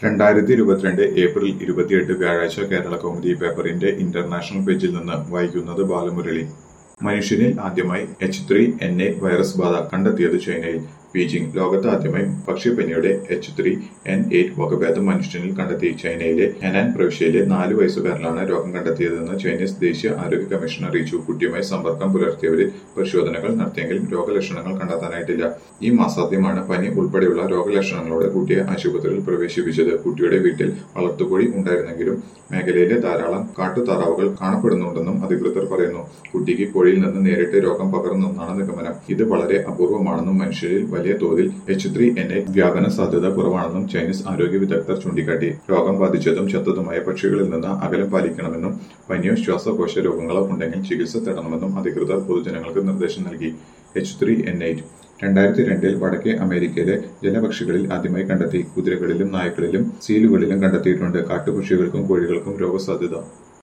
രണ്ടായിരത്തി ഇരുപത്തിരണ്ട് ഏപ്രിൽ ഇരുപത്തിയെട്ട് വ്യാഴാഴ്ച കേരള കൗമുദി പേപ്പറിന്റെ ഇന്റർനാഷണൽ പേജിൽ നിന്ന് വായിക്കുന്നത് ബാലമുരളി മനുഷ്യനിൽ ആദ്യമായി H three N eight virus ബാധ കണ്ടെത്തിയത് ചൈനയിൽ ബീജിംഗ് ലോകത്ത് ആദ്യമായി പക്ഷിപ്പനിയുടെ എച്ച് ത്രീ എൻ എയ്റ്റ് വകഭേദം മനുഷ്യനിൽ കണ്ടെത്തി ചൈനയിലെ ഹെനാൻ പ്രവിശ്യയിലെ നാല് വയസ്സുകാരനാണ് രോഗം കണ്ടെത്തിയതെന്ന് ചൈനീസ് ദേശീയ ആരോഗ്യ കമ്മീഷൻ അറിയിച്ചു കുട്ടിയുമായി സമ്പർക്കം പുലർത്തിയവരിൽ പരിശോധനകൾ നടത്തിയെങ്കിലും രോഗലക്ഷണങ്ങൾ കണ്ടെത്താനായിട്ടില്ല ഈ മാസാദ്യമാണ് പനി ഉൾപ്പെടെയുള്ള രോഗലക്ഷണങ്ങളോടെ കുട്ടിയെ ആശുപത്രിയിൽ പ്രവേശിപ്പിച്ചത് കുട്ടിയുടെ വീട്ടിൽ വളർത്തുകോഴി ഉണ്ടായിരുന്നെങ്കിലും മേഖലയിലെ ധാരാളം കാട്ടുതാറാവുകൾ കാണപ്പെടുന്നുണ്ടെന്നും അധികൃതർ പറയുന്നു കുട്ടിക്ക് കോഴിയിൽ നിന്ന് നേരിട്ട് രോഗം പകർന്നെന്നാണ് നിഗമനം ഇത് വളരെ അപൂർവമാണെന്നും മനുഷ്യരിൽ വലിയ തോതിൽ എച്ച് ത്രീ എൻ എ വ്യാപന സാധ്യത കുറവാണെന്നും ചൈനീസ് ആരോഗ്യ വിദഗ്ധർ ചൂണ്ടിക്കാട്ടി രോഗം ബാധിച്ചതും ചത്തതുമായ പക്ഷികളിൽ നിന്ന് അകലം പാലിക്കണമെന്നും പനിയോ ശ്വാസകോശ രോഗങ്ങളോ ഉണ്ടെങ്കിൽ ചികിത്സ തേടണമെന്നും അധികൃതർ പൊതുജനങ്ങൾക്ക് നിർദ്ദേശം നൽകി എച്ച് ത്രീ എൻ എയ്റ്റ് രണ്ടായിരത്തി രണ്ടിൽ വടക്കേ അമേരിക്കയിലെ ജലപക്ഷികളിൽ ആദ്യമായി കണ്ടെത്തി കുതിരകളിലും നായ്ക്കളിലും സീലുകളിലും കണ്ടെത്തിയിട്ടുണ്ട് കാട്ടുപക്ഷികൾക്കും കോഴികൾക്കും രോഗസാധ്യത